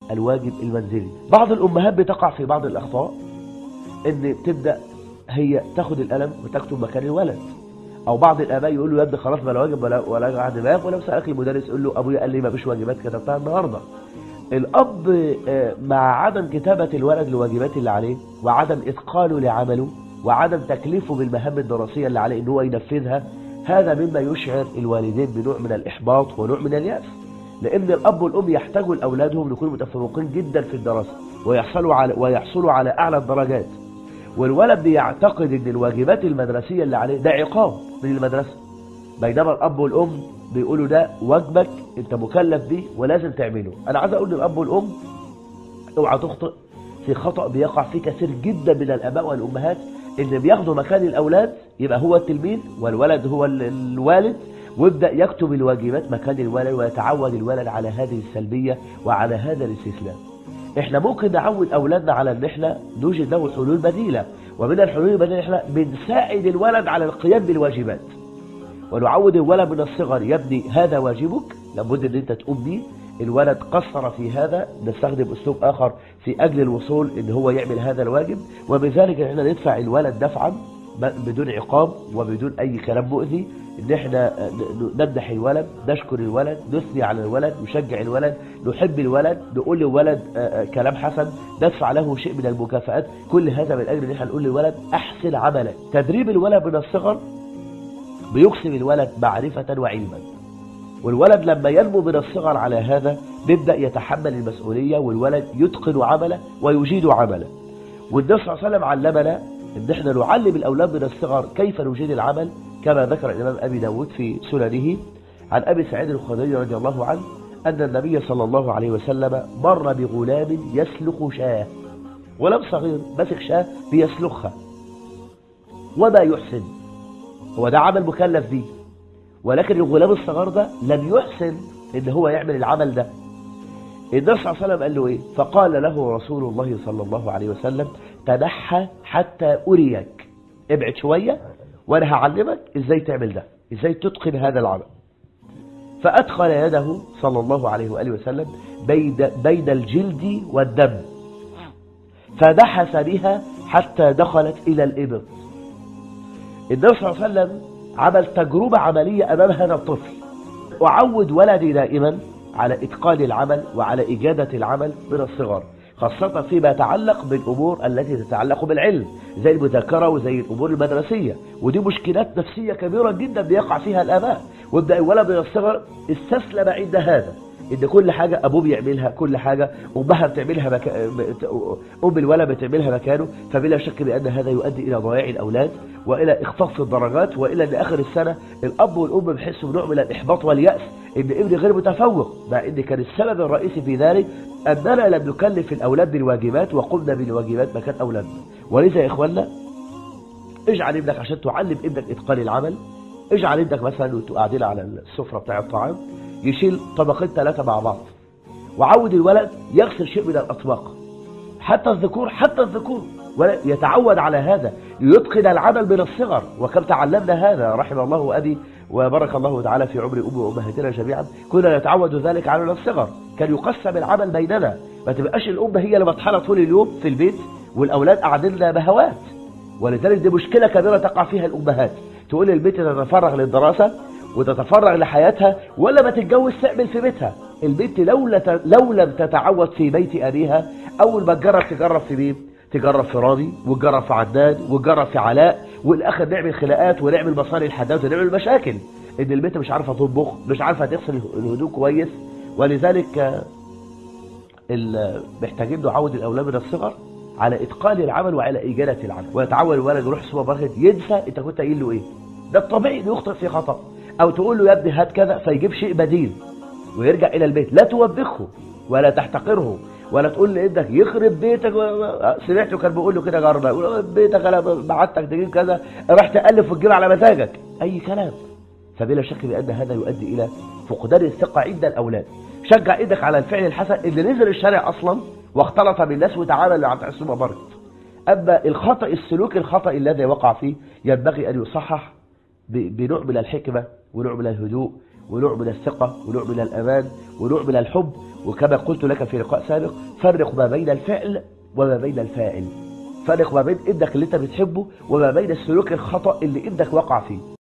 الواجب المنزلي بعض الأمهات بتقع في بعض الأخطاء ان تبدأ هي تاخد القلم وتكتب مكان الولد او بعض الاباء يقول له يا ابني خلاص بلا واجب ولا ولا قاعد دماغ ولو سالك المدرس يقول له ابويا قال لي ما فيش واجبات كتبتها النهارده الاب آه، مع عدم كتابه الولد الواجبات اللي عليه وعدم اتقانه لعمله وعدم تكليفه بالمهام الدراسيه اللي عليه ان هو ينفذها هذا مما يشعر الوالدين بنوع من الاحباط ونوع من الياس لان الاب والام يحتاجوا لاولادهم يكونوا متفوقين جدا في الدراسه ويحصلوا على ويحصلوا على اعلى الدرجات والولد بيعتقد ان الواجبات المدرسيه اللي عليه ده عقاب من المدرسه بينما الاب والام بيقولوا ده واجبك انت مكلف بيه ولازم تعمله انا عايز اقول للاب والام اوعى تخطئ في خطا بيقع فيه كثير جدا من الاباء والامهات ان بياخدوا مكان الاولاد يبقى هو التلميذ والولد هو ال- الوالد ويبدا يكتب الواجبات مكان الولد ويتعود الولد على هذه السلبيه وعلى هذا الاستسلام احنا ممكن نعود اولادنا على ان احنا نوجد له حلول بديله ومن الحلول البديله احنا بنساعد الولد على القيام بالواجبات ونعود الولد من الصغر يا ابني هذا واجبك لابد ان انت تقوم بيه الولد قصر في هذا نستخدم اسلوب اخر في اجل الوصول ان هو يعمل هذا الواجب وبذلك احنا ندفع الولد دفعا ب- بدون عقاب وبدون اي كلام مؤذي ان احنا ن- نمدح الولد نشكر الولد نثني على الولد نشجع الولد نحب الولد نقول للولد آه، آه، كلام حسن ندفع له شيء من المكافآت كل هذا من اجل ان احنا نقول للولد احسن عملك تدريب الولد من الصغر بيقسم الولد معرفة وعلما والولد لما ينمو من الصغر على هذا بيبدأ يتحمل المسؤولية والولد يتقن عمله ويجيد عمله والنبي صلى الله عليه وسلم علمنا ان احنا نعلم الاولاد من الصغر كيف نجيد العمل كما ذكر الامام ابي داود في سننه عن ابي سعيد الخدري رضي الله عنه ان النبي صلى الله عليه وسلم مر بغلام يسلخ شاه غلام صغير ماسك شاه بيسلخها وما يحسن هو ده عمل مكلف بيه ولكن الغلام الصغير ده لم يحسن ان هو يعمل العمل ده النبي صلى الله عليه وسلم قال له ايه فقال له رسول الله صلى الله عليه وسلم تنحى حتى اريك ابعد شوية وانا هعلمك ازاي تعمل ده ازاي تتقن هذا العمل فادخل يده صلى الله عليه وآله وسلم بين, بين الجلد والدم فدحس بها حتى دخلت الى الابط النبي صلى الله عليه وسلم عمل تجربة عملية أمام هذا الطفل وعود ولدي دائما على إتقان العمل وعلى إجادة العمل من الصغر خاصة فيما يتعلق بالأمور التي تتعلق بالعلم زي المذاكرة وزي الأمور المدرسية ودي مشكلات نفسية كبيرة جدا بيقع فيها الآباء ويبدأ الولد من الصغر استسلم عند هذا ان كل حاجة ابوه بيعملها كل حاجة امها بتعملها مكا... ام الولد بتعملها مكانه فبلا شك بان هذا يؤدي الى ضياع الاولاد والى اخفاق في الدرجات والى ان اخر السنة الاب والام بيحسوا بنوع من الاحباط واليأس ان ابني غير متفوق مع ان كان السبب الرئيسي في ذلك اننا لم نكلف الاولاد بالواجبات وقمنا بالواجبات مكان اولادنا ولذا يا اخواننا اجعل ابنك عشان تعلم ابنك اتقان العمل اجعل ابنك مثلا وانتوا قاعدين على السفرة بتاع الطعام يشيل طبقين ثلاثة مع بعض وعود الولد يغسل شيء من الأطباق حتى الذكور حتى الذكور ولا يتعود على هذا ليتقن العمل من الصغر وكم تعلمنا هذا رحم الله أبي وبارك الله تعالى في عمر أمي وأمهاتنا جميعا كنا نتعود ذلك على الصغر كان يقسم العمل بيننا ما تبقاش الأم هي اللي مطحنة طول اليوم في البيت والأولاد قاعدين لنا بهوات ولذلك دي مشكلة كبيرة تقع فيها الأمهات تقول البيت تتفرغ للدراسة وتتفرغ لحياتها ولا ما تتجوز تعمل في بيتها البنت لو, لت... لو لم تتعود في بيت أبيها أول ما تجرب تجرب في مين تجرب في رامي وتجرب في عدنان وتجرب في علاء والآخر نعمل خناقات ونعمل مصاري الحداد ونعمل مشاكل إن البنت مش عارفة تطبخ مش عارفة تغسل الهدوء كويس ولذلك ال- محتاجين نعود الأولاد من الصغر على إتقان العمل وعلى إجادة العمل ويتعود الولد يروح السوبر ماركت ينسى أنت كنت قايل له إيه ده الطبيعي انه يخطئ في خطأ او تقول له يا ابني هات كذا فيجيب شيء بديل ويرجع الى البيت لا توبخه ولا تحتقره ولا تقول لابنك يخرب بيتك سمعته كان بيقول له كده جرب يقول بيتك انا بعتك تجيب كذا راح تالف وتجيب على مزاجك اي كلام فبلا شك بان هذا يؤدي الى فقدان الثقه عند الاولاد شجع ايدك على الفعل الحسن اللي نزل الشارع اصلا واختلط بالناس وتعامل مع بتاع السوبر ماركت اما الخطا السلوك الخطا الذي وقع فيه ينبغي ان يصحح ب- بنوع من الحكمة ونوع من الهدوء ونوع من الثقة ونوع من الأمان ونوع من الحب وكما قلت لك في لقاء سابق فرق ما بين الفعل وما بين الفاعل فرق ما بين ابنك اللي انت بتحبه وما بين السلوك الخطأ اللي ابنك وقع فيه